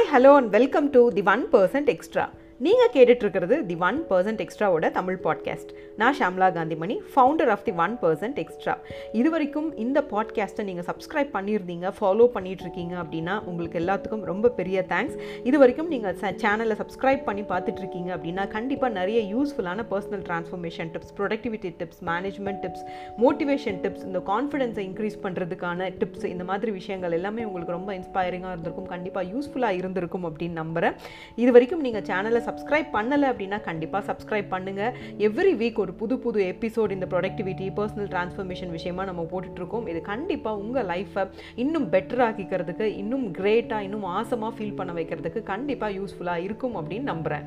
hi hello and welcome to the one percent extra நீங்கள் கேட்டுட்ருக்கிறது the one percent எக்ஸ்ட்ராவோட Tamil podcast நான் Shamla Gandhimani founder of the one percent extra இது வரைக்கும் இந்த பாட்காஸ்ட்டை நீங்கள் சப்ஸ்கிரைப் பண்ணியிருந்தீங்க ஃபாலோ பண்ணிகிட்ருக்கீங்க அப்படின்னா உங்களுக்கு எல்லாத்துக்கும் ரொம்ப பெரிய தேங்க்ஸ் இது வரைக்கும் நீங்கள் சேனலை சப்ஸ்கிரைப் பண்ணி பார்த்துட்ருக்கீங்க அப்படின்னா கண்டிப்பாக நிறைய யூஸ்ஃபுல்லான personal transformation tips productivity tips management tips motivation tips இந்த கான்ஃபிடென்ஸை இன்க்ரீஸ் பண்ணுறதுக்கான டிப்ஸ் இந்த மாதிரி விஷயங்கள் எல்லாமே உங்களுக்கு ரொம்ப இன்ஸ்பைரிங்காக இருந்திருக்கும் கண்டிப்பாக யூஸ்ஃபுல்லாக இருந்திருக்கும் அப்படின்னு நம்புகிறேன் இது வரைக்கும் நீங்கள் சேனலை சப்ஸ்கிரைப் பண்ணலை அப்படின்னா கண்டிப்பாக சப்ஸ்கிரைப் பண்ணுங்கள் எவ்ரி வீக் ஒரு புது புது எபிசோட் இந்த ப்ரொடக்டிவிட்டி பர்சனல் ட்ரான்ஸ்ஃபர்மேஷன் விஷயமா நம்ம போட்டுட்ருக்கோம் இது கண்டிப்பாக உங்கள் லைஃப்பை இன்னும் பெட்டர் ஆக்கிக்கிறதுக்கு இன்னும் கிரேட்டாக இன்னும் ஆசமாக ஃபீல் பண்ண வைக்கிறதுக்கு கண்டிப்பாக யூஸ்ஃபுல்லாக இருக்கும் அப்படின்னு நம்புகிறேன்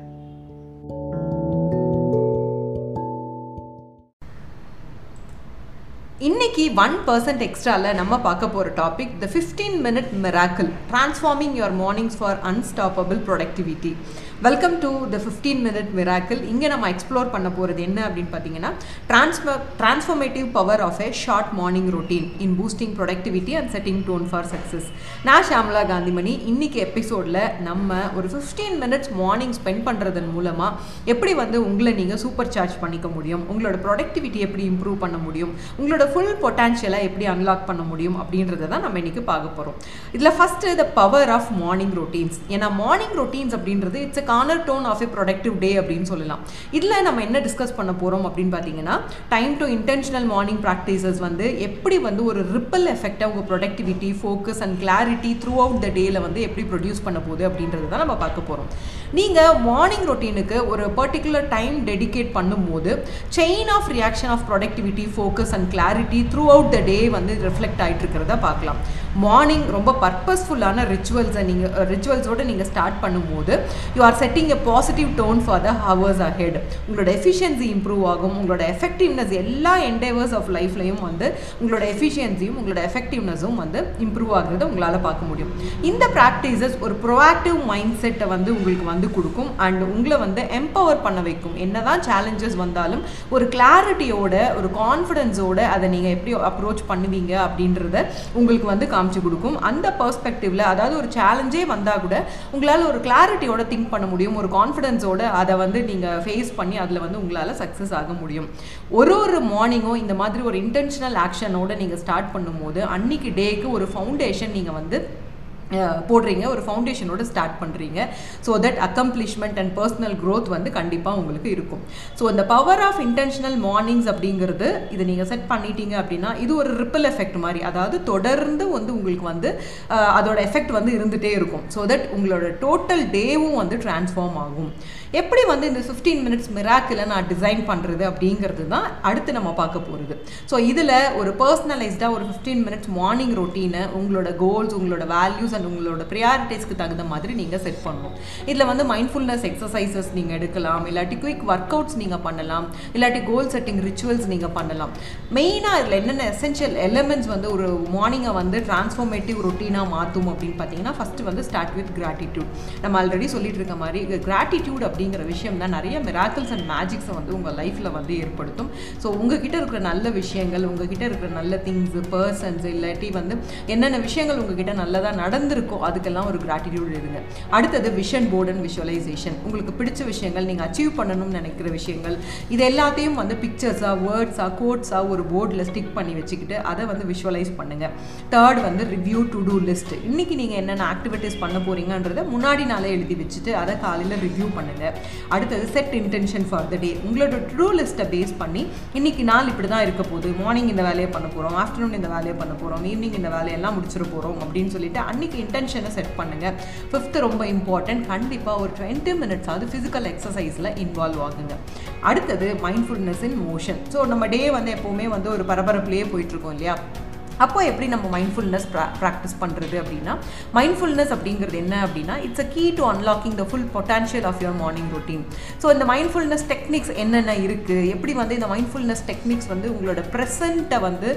இன்னைக்கு ஒன் பர்சன்ட் எக்ஸ்ட்ராவில் நம்ம பார்க்க போகிற topic the fifteen minute miracle transforming your mornings for unstoppable productivity welcome to the fifteen minute miracle இங்கே நம்ம எக்ஸ்ப்ளோர் பண்ண போகிறது என்ன அப்படின்னு பார்த்தீங்கன்னா transfer transformative power of a short morning routine in boosting productivity and setting tone for success நான் ஷாம்லா காந்திமணி இன்னைக்கு எபிசோடில் நம்ம ஒரு ஃபிஃப்டீன் மினிட்ஸ் மார்னிங் ஸ்பெண்ட் பண்ணுறதன் மூலமாக எப்படி வந்து உங்களை நீங்கள் சூப்பர் சார்ஜ் பண்ணிக்க முடியும் உங்களோட ப்ரொடக்டிவிட்டி எப்படி இம்ப்ரூவ் பண்ண முடியும் உங்களோட ஃபுல் பொட்டான்ஷியலை எப்படி அன்லாக் பண்ண முடியும் அப்படின்றத தான் நம்ம இன்றைக்கி பார்க்க போகிறோம் இதில் first the power of morning routines ஏன்னா மார்னிங் ரொட்டீன்ஸ் அப்படின்றது it's cornerstone of a productive day அப்படின்னு சொல்லலாம் இதில் நம்ம என்ன டிஸ்கஸ் பண்ண போகிறோம் அப்படின்னு பார்த்தீங்கன்னா time to intentional morning practices வந்து எப்படி வந்து ஒரு ரிப்பல் எஃபெக்டாக உங்கள் productivity focus and clarity throughout the டேயில் வந்து எப்படி ப்ரொடியூஸ் பண்ண போகுது அப்படின்றது தான் நம்ம பார்க்க போகிறோம் நீங்கள் மார்னிங் ரொட்டீனுக்கு ஒரு பர்டிகுலர் டைம் டெடிகேட் பண்ணும்போது chain of reaction of productivity focus and clarity throughout the day வந்து ரிஃப்ளெக்ட் ஆகிட்டு இருக்கிறத பார்க்கலாம் மார்னிங் ரொம்ப பர்பஸ்ஃபுல்லான ரிச்சுவல்ஸை நீங்கள் ரிச்சுவல்ஸோடு நீங்கள் ஸ்டார்ட் பண்ணும்போது you are setting a positive tone for the hours ahead உங்களோட எஃபிஷியன்சி இம்ப்ரூவ் ஆகும் உங்களோட எஃபெக்டிவ்னஸ் எல்லா என்டேவர்ஸ் ஆஃப் லைஃப்லையும் வந்து உங்களோட எஃபிஷியன்சியும் உங்களோட எஃபெக்டிவ்னஸும் வந்து இம்ப்ரூவ் ஆகுறத உங்களால் பார்க்க முடியும் இந்த ப்ராக்டிசஸ் ஒரு ப்ரொஆக்டிவ் மைண்ட் செட்டை வந்து உங்களுக்கு வந்து கொடுக்கும் அண்ட் உங்களை வந்து எம்பவர் பண்ண வைக்கும் என்னதான் சேலஞ்சஸ் வந்தாலும் ஒரு கிளாரிட்டியோட ஒரு கான்ஃபிடென்ஸோட அதை நீங்கள் எப்படி அப்ரோச் பண்ணுவீங்க அப்படின்றத உங்களுக்கு வந்து காமிச்சு கொடுக்கும் அந்த பர்ஸ்பெக்டிவ்ல அதாவது ஒரு சேலஞ்சே வந்தால் கூட உங்களால் ஒரு கிளாரிட்டியோட திங்க் பண்ண முடியும் ஒரு கான்ஃபிடென்ஸோட அதை வந்து நீங்கள் ஃபேஸ் பண்ணி அதில் வந்து உங்களால் சக்ஸஸ் ஆக முடியும் ஒரு ஒரு மார்னிங்கும் இந்த மாதிரி ஒரு இன்டென்ஷனல் ஆக்ஷனோட நீங்கள் ஸ்டார்ட் பண்ணும்போது அன்னைக்கு டேக்கு ஒரு ஃபவுண்டேஷன் நீங்கள் வந்து போடுறீங்க ஒரு ஃபவுண்டேஷனோட ஸ்டார்ட் பண்ணுறீங்க so that accomplishment and personal growth வந்து கண்டிப்பாக உங்களுக்கு இருக்கும் ஸோ இந்த பவர் ஆஃப் இன்டென்ஷனல் மார்னிங்ஸ் அப்படிங்கிறது இதை நீங்கள் செட் பண்ணிட்டீங்க அப்படின்னா இது ஒரு ரிப்பல் எஃபெக்ட் மாதிரி அதாவது தொடர்ந்து வந்து உங்களுக்கு வந்து அதோட எஃபெக்ட் வந்து இருந்துகிட்டே இருக்கும் ஸோ தட் உங்களோட டோட்டல் டேவும் வந்து டிரான்ஸ்ஃபார்ம் ஆகும் எப்படி வந்து இந்த ஃபிஃப்டீன் மினிட்ஸ் மிராக்கில் நான் டிசைன் பண்ணுறது அப்படிங்கிறது தான் அடுத்து நம்ம பார்க்க போகிறது ஸோ இதில் ஒரு பர்சனலைஸ்டாக ஒரு ஃபிஃப்டீன் மினிட்ஸ் மார்னிங் ரொட்டீனை உங்களோட கோல்ஸ் உங்களோட வேல்யூஸ் அண்ட் உங்களோட ப்ரியாரிட்டிஸ்க்கு தகுந்த மாதிரி நீங்கள் செட் பண்ணணும் இதில் வந்து மைண்ட்ஃபுல்னஸ் எக்ஸசைசஸ் நீங்கள் எடுக்கலாம் இல்லாட்டி குயிக் ஒர்க் அவுட்ஸ் நீங்கள் பண்ணலாம் இல்லாட்டி கோல் செட்டிங் ரிச்சுவல்ஸ் நீங்கள் பண்ணலாம் மெயினாக இதில் என்னென்ன எசென்ஷியல் எலிமெண்ட்ஸ் வந்து ஒரு மார்னிங்கை வந்து டிரான்ஸ்ஃபார்மேட்டிவ் ரொட்டீனாக மாற்றும் அப்படின்னு பார்த்தீங்கன்னா ஃபஸ்ட்டு வந்து ஸ்டார்ட் வித் கிராட்டிடியூட் நம்ம ஆல்ரெடி சொல்லிட்டு இருக்க மாதிரி கிராட்டிடியூட் அப்படிங்கிற விஷயம் தான் நிறைய மிராக்கிள்ஸ் அண்ட் மேஜிக்ஸை வந்து உங்கள் லைஃப்பில் வந்து ஏற்படுத்தும் ஸோ உங்ககிட்ட இருக்கிற நல்ல விஷயங்கள் உங்ககிட்ட இருக்கிற நல்ல திங்ஸ் பர்சன்ஸ் இல்லாட்டி வந்து என்னென்ன விஷயங்கள் உங்ககிட்ட நல்லதாக நடந்திருக்கோ அதுக்கெல்லாம் ஒரு கிராட்டிடியூட் இருங்க அடுத்தது விஷன் போர்டு அண்ட் விஷுவலைசேஷன் உங்களுக்கு பிடிச்ச விஷயங்கள் நீங்கள் அச்சீவ் பண்ணணும்னு நினைக்கிற விஷயங்கள் இது எல்லாத்தையும் வந்து பிக்சர்ஸாக வேர்ட்ஸாக கோட்ஸாக ஒரு போர்டில் ஸ்டிக் பண்ணி வச்சுக்கிட்டு அதை வந்து விஷுவலைஸ் பண்ணுங்கள் தேர்ட் வந்து ரிவ்யூ டு டூ லிஸ்ட் இன்றைக்கி நீங்கள் என்னென்ன ஆக்டிவிட்டீஸ் பண்ண போகிறீங்கன்றதை முன்னாடி நாளே எழுதி வச்சுட்டு அதை காலையில் ரிவ்யூ பண்ணுங்கள் அடுத்தது set intention for the day உங்களோட ட்ரூ லிஸ்ட்டை பேஸ் பண்ணி இன்னைக்கு நாள் இப்படி தான் இருக்க போகுது மார்னிங் இந்த வேலையை பண்ண போகிறோம் ஆஃப்டர்நூன் இந்த வேலையை பண்ண போகிறோம் ஈவினிங் இந்த வேலையெல்லாம் முடிச்சிட போகிறோம் அப்படின்னு சொல்லிட்டு அன்னைக்கு இன்டென்ஷனை செட் பண்ணுங்கள் ஃபிஃப்த்து ரொம்ப இம்பார்ட்டன்ட் கண்டிப்பாக ஒரு டுவெண்ட்டி மினிட்ஸ் ஆகுது ஃபிசிக்கல் எக்ஸசைஸில் இன்வால்வ் ஆகுங்க அடுத்தது மைண்ட்ஃபுல்னஸ் இன் மோஷன் ஸோ நம்ம டே வந்து எப்போவுமே வந்து ஒரு பரபரப்புலேயே போயிட்டுருக்கோம் இல்லையா அப்போ எப்படி நம்ம மைண்ட்ஃபுல்னஸ் ப்ரா ப்ராக்டிஸ் பண்ணுறது அப்படின்னா மைண்ட்ஃபுல்னஸ் அப்படிங்கிறது என்ன அப்படின்னா it's a key to unlocking the full potential of your morning routine so இந்த மைண்ட்ஃபுல்னஸ் டெக்னிக்ஸ் என்னென்ன இருக்குது எப்படி வந்து இந்த மைண்ட்ஃபுல்னஸ் டெக்னிக்ஸ் வந்து உங்களோட ப்ரெசண்ட்டை வந்து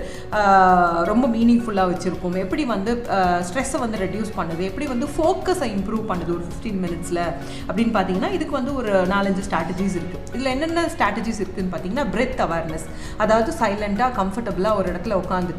ரொம்ப மீனிங்ஃபுல்லாக வச்சுருக்கும் எப்படி வந்து ஸ்ட்ரெஸ்ஸை வந்து ரெடியூஸ் பண்ணுது எப்படி வந்து ஃபோக்கஸை இம்ப்ரூவ் பண்ணுது ஒரு ஃபிஃப்டீன் மினிட்ஸில் அப்படின்னு பார்த்தீங்கன்னா இதுக்கு வந்து ஒரு நாலஞ்சு ஸ்ட்ராட்டஜிஸ் இருக்குது இதில் என்னென்ன ஸ்ட்ராட்டஜிஸ் இருக்குதுன்னு பார்த்தீங்கன்னா பிரெத் அவேர்னஸ் அதாவது சைலண்ட்டாக கம்ஃபர்டபுளாக ஒரு இடத்துல உட்காந்துட்டு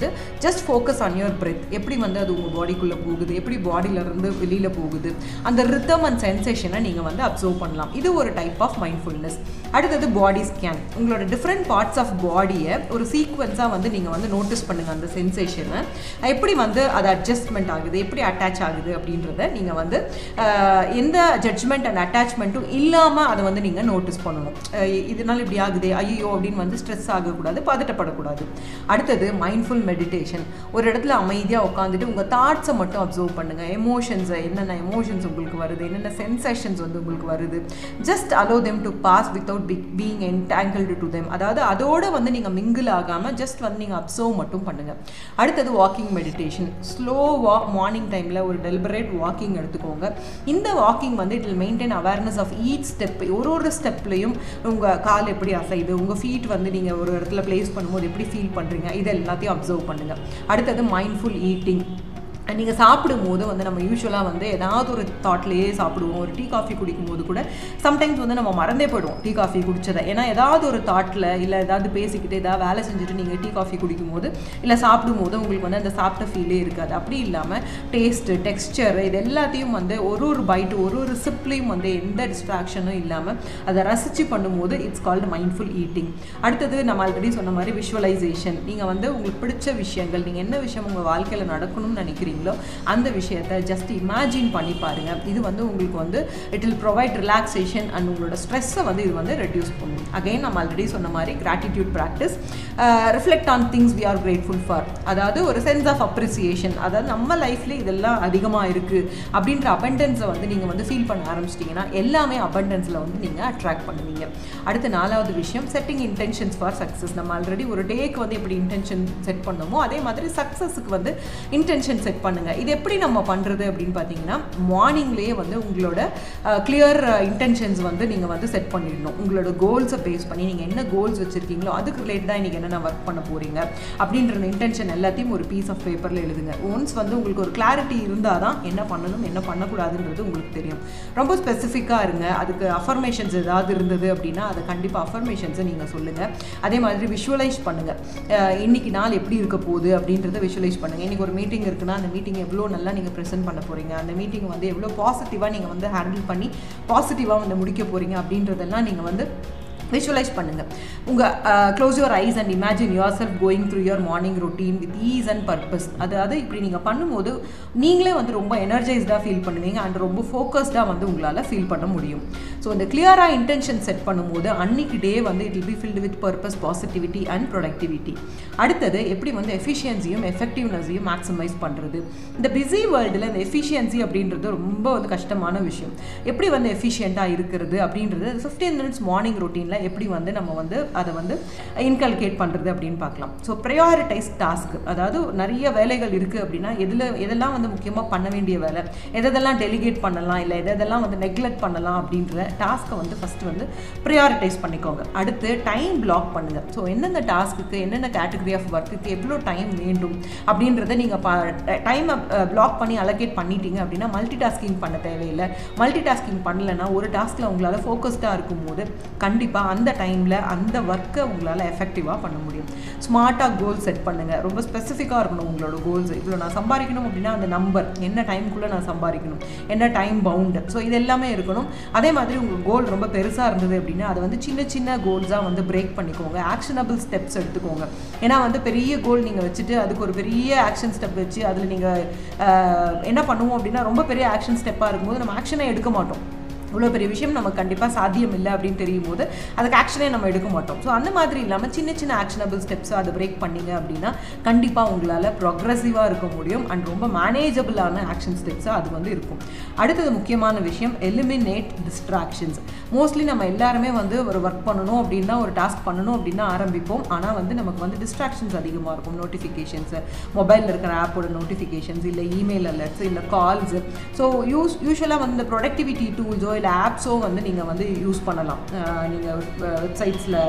just focus on your breath எப்படி வந்து அது உங்கள் பாடிக்குள்ளே போகுது எப்படி பாடியிலேருந்து வெளியில் போகுது அந்த ரித்தம் அண்ட் சென்சேஷனை நீங்கள் வந்து அப்சர்வ் பண்ணலாம் இது ஒரு டைப் ஆஃப் மைண்ட்ஃபுல்னஸ் அடுத்தது பாடி ஸ்கேன் உங்களோட டிஃப்ரெண்ட் பார்ட்ஸ் ஆஃப் பாடியை ஒரு சீக்வன்ஸாக வந்து நீங்கள் வந்து நோட்டீஸ் பண்ணுங்கள் அந்த சென்சேஷனை எப்படி வந்து அது அட்ஜஸ்ட்மெண்ட் ஆகுது எப்படி அட்டாச் ஆகுது அப்படின்றத நீங்கள் வந்து ஆஹ், எந்த ஜட்ஜ்மெண்ட் அண்ட் அட்டாச்மெண்ட்டும் இல்லாமல் அதை வந்து நீங்கள் நோட்டீஸ் பண்ணணும் அஹ், இதனால இப்படி ஆகுது ஐயோ அப்படின்னு வந்து ஸ்ட்ரெஸ் ஆகக்கூடாது பதட்டப்படக்கூடாது அடுத்தது மைண்ட்ஃபுல் மெடிடேஷன் ஒரு இடத்துல அமைதியாக உட்காந்துட்டு உங்கள் தாட்ஸை மட்டும் அப்சர்வ் பண்ணுங்கள் எமோஷன்ஸை என்னென்ன எமோஷன்ஸ் உங்களுக்கு வருது என்னென்ன சென்சேஷன்ஸ் வந்து உங்களுக்கு வருது just allow them to pass without be being entangled to them அதாவது அதோட வந்து நீங்கள் மிங்கிள் ஆகாமல் ஜஸ்ட் வந்து நீங்கள் அப்சர்வ் மட்டும் பண்ணுங்கள் அடுத்தது வாக்கிங் மெடிடேஷன் ஸ்லோவா மார்னிங் டைமில் ஒரு டெலிபரேட் வாக்கிங் எடுத்துக்கோங்க இந்த வாக்கிங் வந்து it will maintain awareness of each step ஒரு ஒரு ஸ்டெப்லையும் உங்கள் கால் எப்படி அசையுது உங்கள் ஃபீட் வந்து நீங்கள் ஒரு இடத்துல ப்ளேஸ் பண்ணும்போது எப்படி ஃபீல் பண்ணுறீங்க இது எல்லாத்தையும் அப்சர்வ் பண்ணுங்கள் அடுத்தது மைண்ட்ஃபுல் ஈட்டிங் நீங்கள் சாப்பிடும்போது வந்து நம்ம யூஸ்வலாக வந்து ஏதாவது ஒரு தாட்லேயே சாப்பிடுவோம் ஒரு டீ காஃபி குடிக்கும்போது கூட சம்டைம்ஸ் வந்து நம்ம மறந்தே போயிடுவோம் டீ காஃபி குடிச்சதை ஏன்னா ஏதாவது ஒரு தாட்டில் இல்லை ஏதாவது பேசிக்கிட்டு ஏதாவது வேலை செஞ்சுட்டு நீங்கள் டீ காஃபி குடிக்கும்போது இல்லை சாப்பிடும்போது உங்களுக்கு வந்து அந்த சாப்பிட்ட ஃபீலே இருக்காது அப்படி இல்லாமல் டேஸ்ட்டு டெக்ஸ்டர் இது எல்லாத்தையும் வந்து ஒரு ஒரு பைட்டு ஒரு ஒரு சிப்லையும் வந்து எந்த டிஸ்ட்ராக்ஷனும் இல்லாமல் அதை ரசித்து பண்ணும்போது இட்ஸ் கால்டு மைண்ட்ஃபுல் ஈட்டிங் அடுத்தது நம்ம ஆல்ரெடி சொன்ன மாதிரி விஷுவலைசேஷன் நீங்கள் வந்து உங்களுக்கு பிடிச்ச விஷயங்கள் நீங்கள் என்ன விஷயம் உங்கள் வாழ்க்கையில் நடக்கணும்னு நினைக்கிறீங்களோ அந்த விஷயத்தை ஜஸ்ட் இமேஜின் பண்ணி பாருங்க இது வந்து உங்களுக்கு வந்து it will provide relaxation and உங்களோட ஸ்ட்ரெஸ்ஸை வந்து இது வந்து ரெடியூஸ் பண்ணும் அகைன் நம்ம ஆல்ரெடி சொன்ன மாதிரி gratitude practice reflect on things we are grateful for அதாவது ஒரு சென்ஸ் ஆஃப் அப்ரிசியேஷன் அதாவது நம்ம லைஃப்ல இதெல்லாம் அதிகமாக இருக்குது அப்படின்ற அபண்டன்ஸை வந்து நீங்கள் வந்து ஃபீல் பண்ண ஆரம்பிச்சிட்டிங்கன்னா எல்லாமே அபண்டன்ஸில் வந்து நீங்கள் அட்ராக்ட் பண்ணுவீங்க அடுத்த நாலாவது விஷயம் செட்டிங் இன்டென்ஷன்ஸ் ஃபார் சக்ஸஸ் நம்ம ஆல்ரெடி ஒரு டேக்கு வந்து எப்படி இன்டென்ஷன் செட் பண்ணோமோ அதே மாதிரி சக்ஸஸுக்கு வந்து இன்டென்ஷன் செட் பண்ணுங்க இது எப்படி நம்ம பண்ணுறது அப்படின்னு பார்த்தீங்கன்னா மார்னிங்லேயே வந்து உங்களோட கிளியர் இன்டென்ஷன்ஸ் வந்து நீங்கள் வந்து செட் பண்ணிடணும் உங்களோட கோல்ஸை பேஸ் பண்ணி நீங்கள் என்ன கோல்ஸ் வச்சுருக்கீங்களோ அதுக்கு ரிலேட்டடாக இன்றைக்கி என்னென்ன ஒர்க் பண்ண போகிறீங்க அப்படின்ற இன்டென்ஷன் எல்லாத்தையும் ஒரு பீஸ் ஆஃப் பேப்பரில் எழுதுங்க ஒன்ஸ் வந்து உங்களுக்கு ஒரு கிளாரிட்டி இருந்தால் தான் என்ன பண்ணணும் என்ன பண்ணக்கூடாதுன்றது உங்களுக்கு தெரியும் ரொம்ப ஸ்பெசிஃபிக்காக இருங்க அதுக்கு அஃபர்மேஷன்ஸ் ஏதாவது இருந்தது அப்படின்னா அதை கண்டிப்பாக அஃபர்மேஷன்ஸை நீங்கள் சொல்லுங்கள் அதே மாதிரி விஷுவலைஸ் பண்ணுங்கள் இன்னைக்கு நாள் எப்படி இருக்க போகுது அப்படின்றத விஷுவலைஸ் பண்ணுங்கள் இன்றைக்கி ஒரு மீட்டிங் இருக்குன்னா அந்த மீட்டிங் எவ்வளோ நல்லா நீங்கள் ப்ரெசென்ட் பண்ண போகிறீங்க அந்த மீட்டிங் வந்து எவ்வளோ பாசிட்டிவாக நீங்கள் வந்து ஹேண்டில் பண்ணி பாசிட்டிவாக வந்து முடிக்க போகிறீங்க அப்படின்றதெல்லாம் நீங்கள் வந்து விஷுவலைஸ் பண்ணுங்கள் உங்கள் close your eyes and imagine yourself going through your morning routine with ease and purpose அதாவது இப்படி நீங்கள் பண்ணும்போது நீங்களே வந்து ரொம்ப எனர்ஜைஸ்டாக ஃபீல் பண்ணுவீங்க அண்ட் ரொம்ப ஃபோக்கஸ்டாக வந்து உங்களால் ஃபீல் பண்ண முடியும் ஸோ இந்த கிளியராக இன்டென்ஷன் செட் பண்ணும்போது அன்னைக்கு டே வந்து it will be filled with purpose positivity and productivity அடுத்தது எப்படி வந்து எஃபிஷியன்சியும் எஃபெக்டிவ்னஸையும் மேக்ஸிமைஸ் பண்ணுறது இந்த பிஸி வேர்ல்டில் இந்த எஃபிஷியன்சி அப்படின்றது ரொம்ப வந்து கஷ்டமான விஷயம் எப்படி வந்து எஃபிஷியண்ட்டாக இருக்கிறது அப்படின்றது ஃபிஃப்டீன் மினிட்ஸ் மார்னிங் ரொட்டீனில் எப்படி வந்து நம்ம வந்து அதை வந்து இன்கல்கேட் பண்ணுறது அப்படின்னு பார்க்கலாம் ஸோ ப்ரையாரிட்டைஸ் டாஸ்க் அதாவது நிறைய வேலைகள் இருக்குது அப்படின்னா எதில் எதெல்லாம் வந்து முக்கியமாக பண்ண வேண்டிய வேலை எதெல்லாம் டெலிகேட் பண்ணலாம் இல்லை எதெல்லாம் வந்து நெக்லெக்ட் பண்ணலாம் அப்படின்ற டாஸ்க்கை வந்து ஃபஸ்ட்டு வந்து ப்ரையாரிட்டைஸ் பண்ணிக்கோங்க அடுத்து டைம் பிளாக் பண்ணுங்கள் ஸோ எந்தெந்த டாஸ்க்குக்கு என்னென்ன கேட்டகரி ஆஃப் ஒர்க்குக்கு எவ்வளோ டைம் வேண்டும் அப்படின்றத நீங்கள் ப டைமை பிளாக் பண்ணி அலோகேட் பண்ணிட்டீங்க அப்படின்னா மல்டி டாஸ்கிங் பண்ண தேவையில்லை மல்டி டாஸ்கிங் பண்ணலைன்னா ஒரு டாஸ்கில் உங்களால் ஃபோக்கஸ்டாக இருக்கும்போது கண்டிப்பாக அந்த டைமில் அந்த ஒர்க்கை உங்களால் எஃபெக்டிவாக பண்ண முடியும் ஸ்மார்ட்டாக கோல் செட் பண்ணுங்கள் ரொம்ப ஸ்பெசிஃபிக்காக இருக்கணும் உங்களோட கோல்ஸ் இவ்வளோ நான் சம்பாதிக்கணும் அப்படின்னா அந்த நம்பர் என்ன டைமுக்குள்ளே நான் சம்பாதிக்கணும் என்ன டைம் பவுண்டு ஸோ இது எல்லாமே இருக்கணும் அதே மாதிரி உங்கள் கோல் ரொம்ப பெருசாக இருந்தது அப்படின்னா அதை வந்து சின்ன சின்ன கோல்ஸாக வந்து பிரேக் பண்ணிக்கோங்க ஆக்ஷனபிள் ஸ்டெப்ஸ் எடுத்துக்கோங்க ஏன்னா வந்து பெரிய கோல் நீங்கள் வச்சுட்டு அதுக்கு ஒரு பெரிய ஆக்ஷன் ஸ்டெப் வச்சு அதில் நீங்கள் என்ன பண்ணுவோம் அப்படின்னா ரொம்ப பெரிய ஆக்ஷன் ஸ்டெப்பாக இருக்கும்போது நம்ம ஆக்ஷனை எடுக்க மாட்டோம் இவ்வளோ பெரிய விஷயம் நமக்கு கண்டிப்பாக சாத்தியம் இல்லை அப்படின்னு தெரியும் போது அதுக்கு ஆக்ஷனே நம்ம எடுக்க மாட்டோம் ஸோ அந்த மாதிரி இல்லாமல் சின்ன சின்ன ஆக்ஷனபிள் ஸ்டெப்ஸை அதை பிரேக் பண்ணீங்க அப்படின்னா கண்டிப்பாக உங்களால் ப்ரொக்ரெசிவாக இருக்க முடியும் அண்ட் ரொம்ப மேனேஜபிளான ஆக்ஷன் ஸ்டெப்ஸாக அது வந்து இருக்கும் அடுத்தது முக்கியமான விஷயம் எலிமினேட் டிஸ்ட்ராக்ஷன்ஸ் மோஸ்ட்லி நம்ம எல்லாருமே வந்து ஒரு ஒர்க் பண்ணணும் அப்படின்னா ஒரு டாஸ்க் பண்ணணும் அப்படின்னா ஆரம்பிப்போம் ஆனால் வந்து நமக்கு வந்து டிஸ்ட்ராக்ஷன்ஸ் அதிகமாக இருக்கும் நோட்டிஃபிகேஷன்ஸு மொபைலில் இருக்கிற ஆப்போட நோட்டிஃபிகேஷன்ஸ் இல்லை இமெயில் அலர்ட்ஸ் இல்லை கால்ஸ் ஸோ யூஸ் யூஸ்வலாக வந்து இந்த ப்ரொடக்டிவிட்டி டூல்ஸோ இல்லை ஆப்ஸோ வந்து நீங்கள் வந்து யூஸ் பண்ணலாம் நீங்கள் வெப்சைட்ஸில்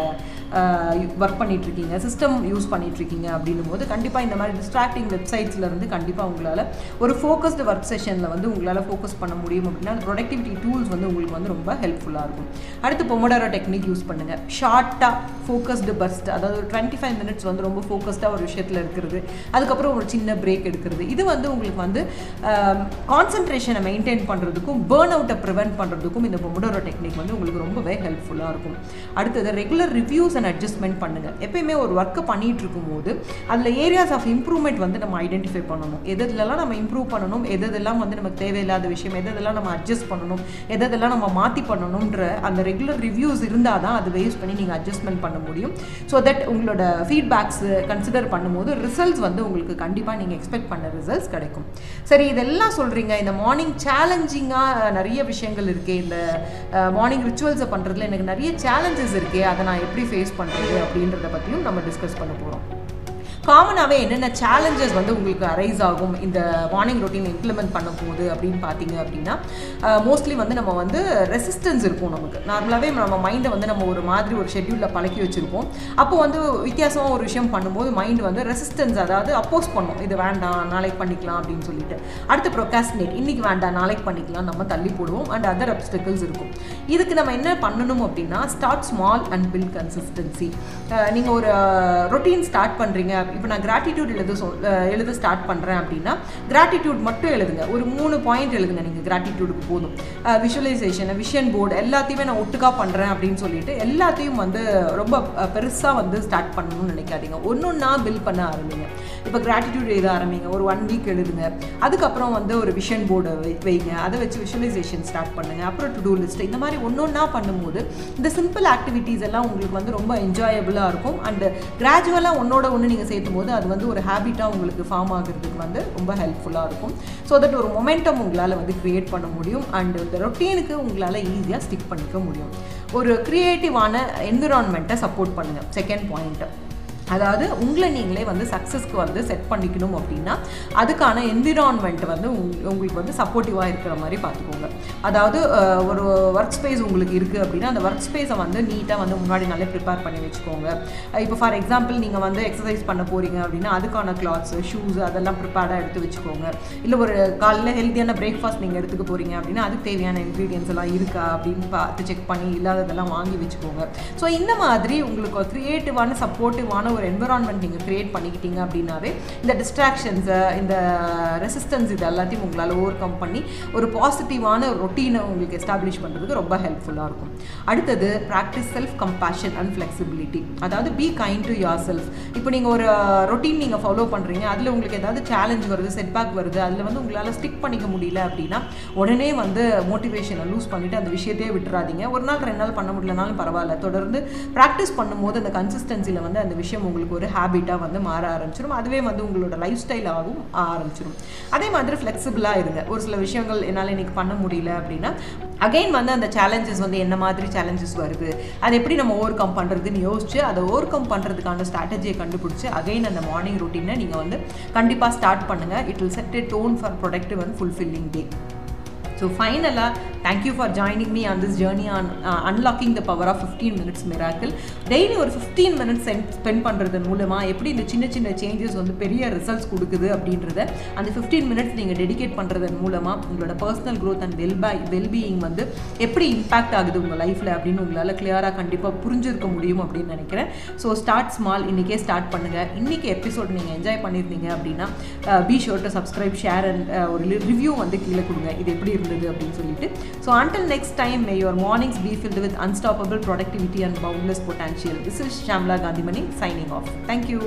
ஒர்க் பண்ணிகிட்ருக்கீங்க சிஸ்டம் யூஸ் பண்ணிகிட்ருக்கீங்க அப்படின்னும் போது கண்டிப்பாக இந்த மாதிரி டிஸ்ட்ராக்டிங் வெப்சைட்ஸ்லேருந்து கண்டிப்பாக உங்களால் ஒரு ஃபோக்கஸ்டு ஒர்க் செஷனில் வந்து உங்களால் ஃபோக்கஸ் பண்ண முடியும் அப்படின்னா அந்த ப்ரொடக்டிவிட்டி டூல்ஸ் வந்து உங்களுக்கு வந்து ரொம்ப ஹெல்ப்ஃபுல்லாக இருக்கும் அடுத்து பொமோடாரோ டெக்னிக் யூஸ் பண்ணுங்கள் ஷார்ட்டாக ஃபோக்கஸ்டு பஸ்ட் அதாவது ஒரு டுவெண்ட்டி ஃபைவ் மினிட்ஸ் வந்து ரொம்ப ஃபோக்கஸ்டாக ஒரு விஷயத்தில் இருக்கிறது அதுக்கப்புறம் ஒரு சின்ன பிரேக் எடுக்கிறது இது வந்து உங்களுக்கு வந்து கான்சன்ட்ரேஷனை மெயின்டைன் பண்ணுறதுக்கும் பேர்ன் அவுட்டை ப்ரிவென்ட் பண்ணுறதுக்கும் இந்த பொமோடோரோ டெக்னிக் வந்து உங்களுக்கு ரொம்பவே ஹெல்ப்ஃபுல்லாக இருக்கும் அடுத்தது ரெகுலர் ரிவ்யூஸ் அண்ட் அட்ஜஸ்ட்மெண்ட் பண்ணுங்கள் எப்பயுமே ஒரு ஒர்க்கை பண்ணிகிட்டு இருக்கும்போது அதில் ஏரியாஸ் ஆஃப் இம்ப்ரூவ்மெண்ட் வந்து நம்ம ஐடென்டிஃபை பண்ணணும் எதெல்லாம் நம்ம இம்ப்ரூவ் பண்ணணும் எதெல்லாம் வந்து நமக்கு தேவையில்லாத விஷயம் எதெல்லாம் நம்ம அட்ஜஸ்ட் பண்ணணும் எதெல்லாம் நம்ம மாற்றி பண்ணணுன்ற அந்த ரெகுலர் ரிவ்யூஸ் இருந்தால் தான் அது பேஸ் பண்ணி நீங்கள் அட்ஜஸ்ட்மெண்ட் பண்ண முடியும் ஸோ தட் உங்களோட ஃபீட்பேக்ஸ் கன்சிடர் பண்ணும்போது ரிசல்ட்ஸ் வந்து உங்களுக்கு கண்டிப்பாக நீங்கள் எக்ஸ்பெக்ட் பண்ண ரிசல்ட்ஸ் கிடைக்கும் சரி இதெல்லாம் சொல்கிறீங்க இந்த மார்னிங் சேலஞ்சிங்காக நிறைய விஷயங்கள் இருக்குது இந்த மார்னிங் ரிச்சுவல்ஸை பண்ணுறதுல எனக்கு நிறைய சேலஞ்சஸ் இருக்குது அதை நான் எப்படி ஃபேஸ் பண்ணுறது அப்படின்றத பற்றியும் நம்ம டிஸ்கஸ் பண்ண போகிறோம் காமனாகவே என்னென்ன சேலஞ்சஸ் வந்து உங்களுக்கு அரைஸ் ஆகும் இந்த மார்னிங் ரொட்டீன் இம்ப்ளிமெண்ட் பண்ணும் போது அப்படின்னு பார்த்தீங்க அப்படின்னா மோஸ்ட்லி வந்து நம்ம வந்து ரெசிஸ்டன்ஸ் இருக்கும் நமக்கு நார்மலாகவே நம்ம மைண்டை வந்து நம்ம ஒரு மாதிரி ஒரு ஷெட்யூலில் பழக்கி வச்சுருப்போம் அப்போ வந்து வித்தியாசமாக ஒரு விஷயம் பண்ணும்போது மைண்ட் வந்து ரெசிஸ்டன்ஸ் அதாவது அப்போஸ் பண்ணும் இது வேண்டாம் நாளைக்கு பண்ணிக்கலாம் அப்படின்னு சொல்லிட்டு அடுத்து ப்ரொகாஸ்டினேட் இன்னைக்கு வேண்டாம் நாளைக்கு பண்ணிக்கலாம் நம்ம தள்ளி போடுவோம் அண்ட் அதர் அப்டிக்கல்ஸ் இருக்கும் இதுக்கு நம்ம என்ன பண்ணணும் அப்படின்னா start small and build consistency நீங்கள் ஒரு ரொட்டீன் ஸ்டார்ட் பண்ணுறீங்க இப்போ நான் கிராட்டிடியூட் எழுத சொல் எழுத ஸ்டார்ட் பண்ணுறேன் அப்படின்னா கிராட்டிடியூட் மட்டும் எழுதுங்க ஒரு மூணு பாயிண்ட் எழுதுங்க நீங்கள் கிராட்டிடியூடுக்கு போதும் விஷுவலைசேஷன் விஷன் போர்டு எல்லாத்தையுமே நான் ஒட்டுக்கா பண்ணுறேன் அப்படின்னு சொல்லிட்டு எல்லாத்தையும் வந்து ரொம்ப பெருசாக வந்து ஸ்டார்ட் பண்ணணும்னு நினைக்காதீங்க ஒன்று ஒன்றா பில் பண்ண ஆரம்பிங்க இப்போ கிராட்டிடியூட் எழுத ஆரம்பிங்க ஒரு ஒன் வீக் எழுதுங்க அதுக்கப்புறம் வந்து ஒரு விஷன் போர்டு வைங்க அதை வச்சு விஷுவலைசேஷன் ஸ்டார்ட் பண்ணுங்கள் அப்புறம் டு டூ லிஸ்ட் இந்த மாதிரி ஒன்று ஒன்றா பண்ணும்போது இந்த சிம்பிள் ஆக்டிவிட்டீஸ் எல்லாம் உங்களுக்கு வந்து ரொம்ப என்ஜாயபுளாக இருக்கும் அண்ட் கிராஜுவலாக ஒன்னோட ஒன்று நீங்கள் சேர்த்தும் போது அது வந்து ஒரு ஹேபிட்டாக உங்களுக்கு ஃபார்ம் ஆகிறதுக்கு வந்து ரொம்ப ஹெல்ப்ஃபுல்லாக இருக்கும் ஸோ தட் ஒரு மொமெண்டம் உங்களால் வந்து க்ரியேட் பண்ண முடியும் அண்ட் இந்த ரொட்டீனுக்கு உங்களால் ஈஸியாக ஸ்டிக் பண்ணிக்க முடியும் ஒரு க்ரியேட்டிவான என்விரான்மெண்ட்டை சப்போர்ட் பண்ணுங்கள் செகண்ட் பாயிண்ட்டு அதாவது உங்களை நீங்களே வந்து சக்ஸஸ்க்கு வந்து செட் பண்ணிக்கணும் அப்படின்னா அதுக்கான என்விரான்மெண்ட் வந்து உங்களுக்கு வந்து சப்போர்ட்டிவாக இருக்கிற மாதிரி பார்த்துக்கோங்க அதாவது ஒரு ஒர்க் ஸ்பேஸ் உங்களுக்கு இருக்குது அப்படின்னா அந்த ஒர்க் ஸ்பேஸை வந்து நீட்டாக வந்து முன்னாடி நல்லா ப்ரிப்பேர் பண்ணி வச்சுக்கோங்க இப்போ ஃபார் எக்ஸாம்பிள் நீங்கள் வந்து எக்ஸசைஸ் பண்ண போகிறீங்க அப்படின்னா அதுக்கான கிளாத்ஸ் ஷூஸ் அதெல்லாம் ப்ரிப்பேர்டாக எடுத்து வச்சுக்கோங்க இல்லை ஒரு காலையில் ஹெல்த்தியான பிரேக்ஃபாஸ்ட் நீங்கள் எடுத்துக்க போகிறீங்க அப்படின்னா அதுக்கு தேவையான இன்க்ரீடியன்ஸ் எல்லாம் இருக்கா அப்படின்னு பார்த்து செக் பண்ணி இல்லாததெல்லாம் வாங்கி வச்சுக்கோங்க ஸோ இந்த மாதிரி உங்களுக்கு க்ரியேட்டிவான சப்போர்ட்டிவான ஒரு என்விரான்மெண்ட் நீங்கள் க்ரியேட் பண்ணிக்கிட்டீங்க அப்படின்னாவே இந்த டிஸ்ட்ராக்ஷன்ஸை இந்த ரெசிஸ்டன்ஸ் இது எல்லாத்தையும் உங்களால் ஓவர் கம் பண்ணி ஒரு பாசிட்டிவான ரொட்டீனை உங்களுக்கு எஸ்டாப்ளிஷ் பண்ணுறதுக்கு ரொம்ப ஹெல்ப்ஃபுல்லாக இருக்கும் அடுத்தது practice self compassion and flexibility அதாவது be kind to yourself இப்போ நீங்கள் ஒரு ரொட்டீன் நீங்கள் ஃபாலோ பண்ணுறீங்க அதில் உங்களுக்கு ஏதாவது சேலஞ்ச் வருது செட்பேக் வருது அதில் வந்து உங்களால் ஸ்டிக் பண்ணிக்க முடியல அப்படின்னா உடனே வந்து மோட்டிவேஷனை லூஸ் பண்ணிவிட்டு அந்த விஷயத்தையே விட்டுறாதீங்க ஒரு நாள் ரெண்டு நாள் பண்ண முடியலனாலும் பரவாயில்ல தொடர்ந்து ப்ராக்டிஸ் பண்ணும்போது அந்த கன்சிஸ்டன்சியில் வந்து அந்த விஷயம் உங்களுக்கு ஒரு ஹேபிட்டாக வந்து மாற ஆரம்பிச்சிடும் அதுவே வந்து உங்களோட லைஃப் ஸ்டைலாகவும் ஆரம்பிச்சிடும் அதே மாதிரி ஃப்ளெக்சிபிளாக இருங்க ஒரு சில விஷயங்கள் என்னால் இன்னைக்கு பண்ண முடியல அப்படின்னா அகைன் வந்து அந்த சேலஞ்சஸ் வந்து என்ன மாதிரி சேலஞ்சஸ் வருது அதை எப்படி நம்ம ஓவர் கம் பண்ணுறதுன்னு யோசிச்சு அதை ஓவர் கம் பண்ணுறதுக்கான ஸ்ட்ராட்டஜியை கண்டுபிடிச்சி அகைன் அந்த மார்னிங் ரொட்டீனை நீங்கள் வந்து கண்டிப்பாக ஸ்டார்ட் பண்ணுங்கள் it will set a tone for productive and fulfilling day so ஃபைனலாக thank you for joining me on this journey on unlocking the power of fifteen minutes miracle daily ஒரு fifteen minutes spend பண்ணுறது மூலமாக எப்படி இந்த சின்ன சின்ன changes வந்து பெரிய ரிசல்ட்ஸ் கொடுக்குது அப்படின்றத அந்த ஃபிஃப்டீன் மினிட்ஸ் நீங்கள் டெடிகேட் பண்ணுறதன் மூலமாக உங்களோட personal growth and wellbe wellbeing வந்து எப்படி இம்பாக்ட் ஆகுது உங்கள் லைஃப்பில் அப்படின்னு உங்களால் கிளியராக கண்டிப்பாக புரிஞ்சிருக்க முடியும் அப்படின்னு நினைக்கிறேன் ஸோ ஸ்டார்ட் ஸ்மால் இன்றைக்கே ஸ்டார்ட் பண்ணுங்கள் இன்றைக்கி எபிசோட் நீங்கள் என்ஜாய் பண்ணியிருந்தீங்க அப்படின்னா be sure to subscribe share and ஒரு ரிவ்யூ வந்து கீழே கொடுங்க இது எப்படி இருந்தது அப்படின்னு சொல்லிட்டு so until next time may your mornings be filled with unstoppable productivity and boundless potential this is Shamla Gandhimani signing off thank you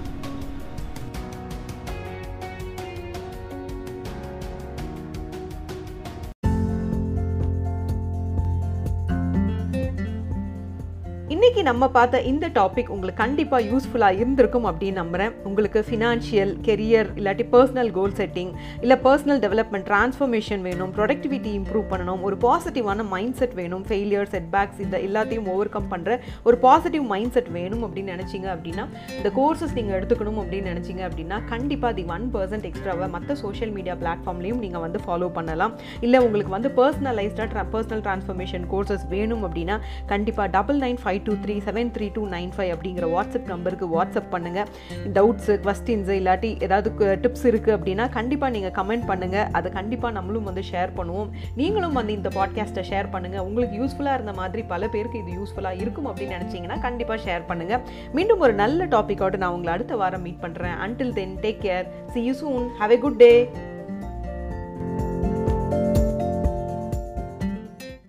இன்னைக்கு நம்ம பார்த்த இந்த டாபிக் உங்களுக்கு கண்டிப்பாக யூஸ்ஃபுல்லாக இருந்திருக்கும் அப்படின்னு நம்புகிறேன் உங்களுக்கு ஃபினான்ஷியல் கெரியர் இல்லாட்டி பர்சனல் கோல் செட்டிங் இல்லை பர்சனல் டெவலப்மெண்ட் ட்ரான்ஸ்ஃபர்மேஷன் வேணும் ப்ரொடக்டிவிட்டி இம்ப்ரூவ் பண்ணணும் ஒரு பாசிட்டிவான மைண்ட் செட் வேணும் ஃபெயிலியர் செட்பேக்ஸ் இந்த எல்லாத்தையும் ஓவர் கம் பண்ணுற ஒரு பாசிட்டிவ் மைண்ட் செட் வேணும் அப்படின்னு நினச்சிங்க அப்படின்னா இந்த கோர்சஸ் நீங்கள் எடுத்துக்கணும் அப்படின்னு நினச்சிங்க அப்படின்னா கண்டிப்பாக தி ஒன் பர்சன்ட் எக்ஸ்ட்ராவை மற்ற சோஷியல் மீடியா பிளாட்ஃபார்ம்லையும் நீங்கள் வந்து ஃபாலோ பண்ணலாம் இல்லை உங்களுக்கு வந்து பர்சனலைஸ்டாக ட்ரா பர்சனல் ட்ரான்ஸ்ஃபர்மேஷன் கோர்சஸ் வேணும் அப்படின்னா கண்டிப்பாக double nine five two three seven three two nine five அப்படிங்கிற வாட்ஸ்அப் நம்பருக்கு வாட்ஸ்அப் பண்ணுங்கள் டவுட்ஸு கொஸ்டின்ஸு இல்லாட்டி ஏதாவது டிப்ஸ் இருக்குது அப்படின்னா கண்டிப்பாக நீங்கள் கமெண்ட் பண்ணுங்கள் அதை கண்டிப்பாக நம்மளும் வந்து ஷேர் பண்ணுவோம் நீங்களும் வந்து இந்த பாட்காஸ்ட்டை ஷேர் பண்ணுங்கள் உங்களுக்கு யூஸ்ஃபுல்லாக இருந்த மாதிரி பல பேருக்கு இது யூஸ்ஃபுல்லாக இருக்கும் அப்படின்னு நினச்சிங்கன்னா கண்டிப்பாக ஷேர் பண்ணுங்கள் மீண்டும் ஒரு நல்ல டாப்பிக்கோடு நான் உங்களை அடுத்த வாரம் மீட் பண்ணுறேன் until then take care see you soon have a good day